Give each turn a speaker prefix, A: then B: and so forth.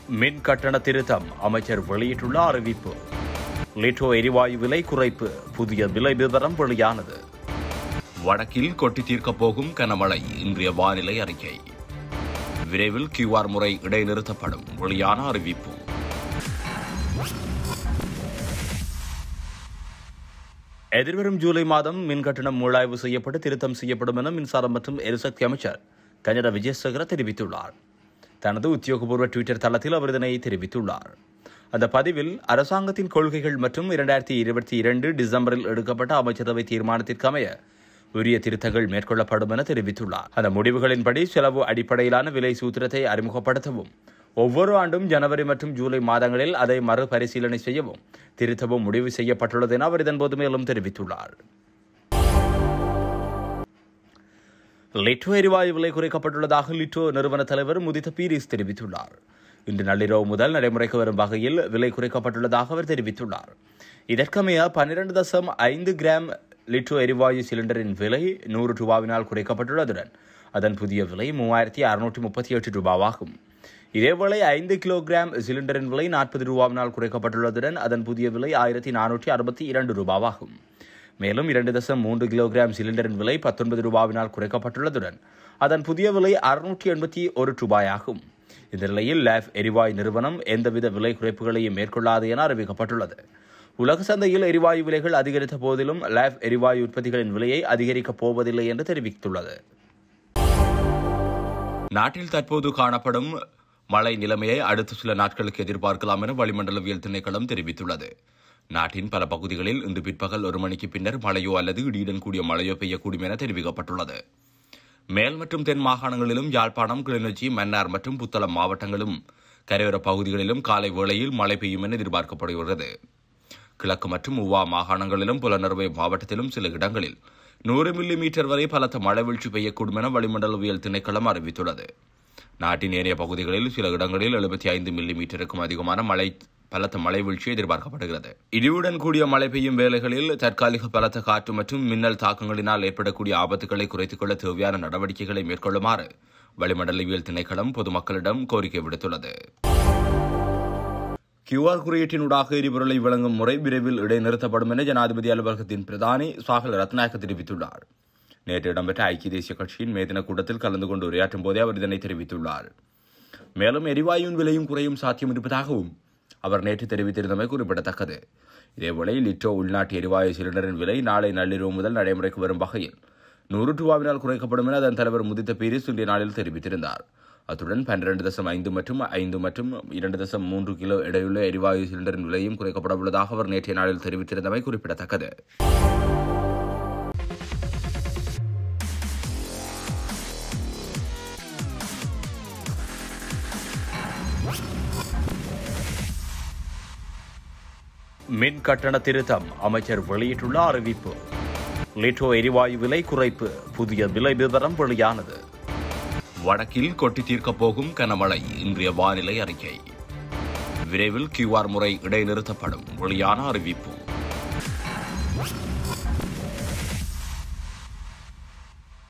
A: மின் கட்டண திருத்தம் அமைச்சர் வெளியிட்டுள்ள அறிவிப்பு லிட்டோ எரிவாயு விலை குறைப்பு புதிய விலை விவரம் வெளியானது வடக்கில் கொட்டி தீர்க்கப் போகும் கனமழை இன்றைய வானிலை அறிக்கை விரைவில் கியூஆர் முறை இடைநிறுத்தப்படும் வெளியான அறிவிப்பு எதிர்வரும் ஜூலை மாதம் மின் கட்டணம் மூளாய்வு செய்யப்பட்டு திருத்தம் செய்யப்படும் என மின்சாரம் மற்றும் எரிசக்தி அமைச்சர் கஞ்சட விஜயசேகர தெரிவித்துள்ளார் தனது உத்தியோகபூர்வ ட்விட்டர் தளத்தில் அவர் இதனை தெரிவித்துள்ளார் அந்த பதிவில் அரசாங்கத்தின் கொள்கைகள் மற்றும் இரண்டாயிரத்தி இருபத்தி இரண்டு டிசம்பரில் எடுக்கப்பட்ட அமைச்சரவை தீர்மானத்திற்கு அமைய உரிய திருத்தங்கள் மேற்கொள்ளப்படும் என தெரிவித்துள்ளார் அந்த முடிவுகளின்படி செலவு அடிப்படையிலான விலை சூத்திரத்தை அறிமுகப்படுத்தவும் ஒவ்வொரு ஆண்டும் ஜனவரி மற்றும் ஜூலை மாதங்களில் அதை மறுபரிசீலனை செய்யவும் திருத்தவும் முடிவு செய்யப்பட்டுள்ளது என அவர் இதன்போது மேலும் தெரிவித்துள்ளார் லிட்டோ எரிவாயு விலை குறைக்கப்பட்டுள்ளதாக லிட்டோ நிறுவன தலைவர் முதித்த பீரிஸ் தெரிவித்துள்ளார் இன்று நள்ளிரவு முதல் நடைமுறைக்கு வரும் வகையில் விலை குறைக்கப்பட்டுள்ளதாக அவர் தெரிவித்துள்ளார் இதற்கமைய பன்னிரண்டு தசம் ஐந்து கிராம் லிட்டோ எரிவாயு சிலிண்டரின் விலை நூறு ரூபாவினால் குறைக்கப்பட்டுள்ளதுடன் அதன் புதிய விலை மூவாயிரத்தி அறுநூற்றி முப்பத்தி எட்டு ரூபாவாகும் இதேவேளை ஐந்து கிலோகிராம் சிலிண்டரின் விலை நாற்பது ரூபாவினால் குறைக்கப்பட்டுள்ளதுடன் அதன் புதிய விலை ஆயிரத்தி நானூற்றி அறுபத்தி இரண்டு ரூபாவாகும் மேலும் இரண்டு தசம் மூன்று கிலோகிராம் சிலிண்டரின் விலை பத்தொன்பது ரூபாவினால் குறைக்கப்பட்டுள்ளதுடன் அதன் புதிய விலை அறுநூற்றி எண்பத்தி ஒரு ரூபாயாகும் இந்த நிலையில் லேப் எரிவாயு நிறுவனம் எந்தவித விலை குறைப்புகளையும் மேற்கொள்ளாது என அறிவிக்கப்பட்டுள்ளது உலக சந்தையில் எரிவாயு விலைகள் அதிகரித்த போதிலும் லேப் எரிவாயு உற்பத்திகளின் விலையை அதிகரிக்கப் போவதில்லை என்று தெரிவித்துள்ளது நாட்டில் தற்போது காணப்படும் மழை நிலைமையை அடுத்த சில நாட்களுக்கு எதிர்பார்க்கலாம் என வளிமண்டலவியல் திணைக்களம் தெரிவித்துள்ளது நாட்டின் பல பகுதிகளில் இன்று பிற்பகல் ஒரு மணிக்கு பின்னர் மழையோ அல்லது இடியுடன் கூடிய மழையோ பெய்யக்கூடும் என தெரிவிக்கப்பட்டுள்ளது மேல் மற்றும் தென் மாகாணங்களிலும் யாழ்ப்பாணம் கிளிநொச்சி மன்னார் மற்றும் புத்தளம் மாவட்டங்களும் கரையோர பகுதிகளிலும் காலை வேளையில் மழை பெய்யும் என எதிர்பார்க்கப்படுகிறது கிழக்கு மற்றும் உவா மாகாணங்களிலும் புலனறுவை மாவட்டத்திலும் சில இடங்களில் நூறு மில்லி மீட்டர் வரை பலத்த மழை வீழ்ச்சி பெய்யக்கூடும் என வளிமண்டலவியல் திணைக்களம் அறிவித்துள்ளது நாட்டின் ஏனைய பகுதிகளில் சில இடங்களில் எழுபத்தி ஐந்து மில்லி மீட்டருக்கும் அதிகமான மழை பலத்த மழை வீழ்ச்சி எதிர்பார்க்கப்படுகிறது இடியுடன் கூடிய மழை பெய்யும் வேளைகளில் தற்காலிக பலத்த காற்று மற்றும் மின்னல் தாக்கங்களினால் ஏற்படக்கூடிய ஆபத்துகளை குறைத்துக் கொள்ள தேவையான நடவடிக்கைகளை மேற்கொள்ளுமாறு வளிமண்டலவியல் திணைக்களம் பொதுமக்களிடம் கோரிக்கை விடுத்துள்ளது கியூஆர் குறியீட்டினூடாக எரிபொருளை வழங்கும் முறை விரைவில் இடைநிறுத்தப்படும் என ஜனாதிபதி அலுவலகத்தின் பிரதானி சாகல் ரத்நாயக்க தெரிவித்துள்ளார் நேற்று இடம்பெற்ற ஐக்கிய தேசிய கட்சியின் மேதின கூட்டத்தில் கலந்து கொண்டு உரையாற்றும் போதே அவர் இதனை தெரிவித்துள்ளார் மேலும் எரிவாயுவின் விலையும் குறையும் சாத்தியம் இருப்பதாகவும் அவர் நேற்று தெரிவித்திருந்தமை குறிப்பிடத்தக்கது இதேவேளை லிட்டோ உள்நாட்டு எரிவாயு சிலிண்டரின் விலை நாளை நள்ளிரவு முதல் நடைமுறைக்கு வரும் வகையில் நூறு ரூபாவினால் குறைக்கப்படும் என அதன் தலைவர் முதித்த பீரிஸ் இன்றைய நாளில் தெரிவித்திருந்தார் அத்துடன் பன்னிரண்டு தசம் ஐந்து மற்றும் ஐந்து மற்றும் இரண்டு தசம் மூன்று கிலோ எடையுள்ள எரிவாயு சிலிண்டரின் விலையும் குறைக்கப்பட உள்ளதாக அவர் நேற்றைய நாளில் தெரிவித்திருந்தமை குறிப்பிடத்தக்கது மின் கட்டண திருத்தம் அமைச்சர் வெளியிட்டுள்ள அறிவிப்பு லிட்டோ எரிவாயு விலை குறைப்பு புதிய விலை விவரம் வெளியானது வடக்கில் கொட்டி தீர்க்கப் போகும் கனமழை இன்றைய வானிலை அறிக்கை விரைவில் கியூஆர் முறை இடைநிறுத்தப்படும் வெளியான அறிவிப்பு